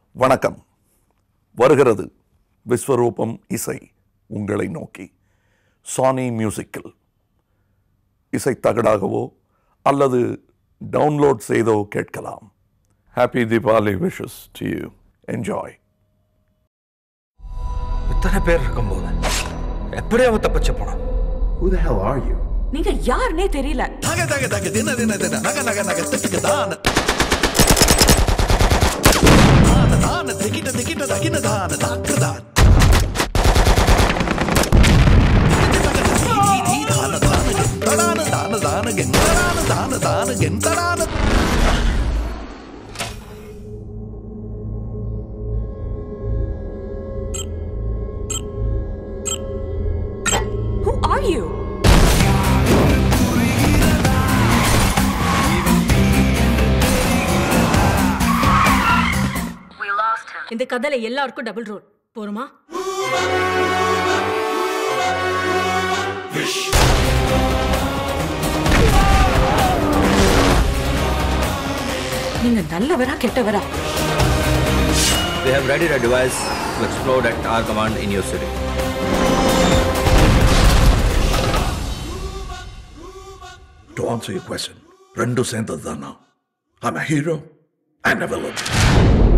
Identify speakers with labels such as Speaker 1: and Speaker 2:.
Speaker 1: வணக்கம் வருகிறது விஸ்வரூபம் இசை உங்களை நோக்கி சானி மியூசிக்கில் இசை தகடாகவோ அல்லது டவுன்லோட் செய்தோ கேட்கலாம் happy Deepavali wishes to you enjoy
Speaker 2: இத்தனை பேர் இருக்கும்போது எப்படி அவன் தப்பிச்சு போனான்
Speaker 3: Who the hell are you?
Speaker 4: நீங்க யாருன்னே தெரியல
Speaker 5: நக நக நக தின தின தின நக நக நக திட்டுக்கு தான தான தான திகிட்ட திகிட்ட தகின தான தாக்கு தான் தான தான கெந்தடான தான தான கெந்தடான தான தான கெந்தடான
Speaker 4: Who are you? இந்த கதையில எல்லாருக்கும் டபுள் ரோல் போருமா நீங்க நல்லவரா கெட்டவரா
Speaker 2: We have readied a device to explode at our command in your city.
Speaker 1: To answer you question ரெண்டும் சேர்ந்தது தானா ஐம் ஹீரோ அண்ட் வில்லன்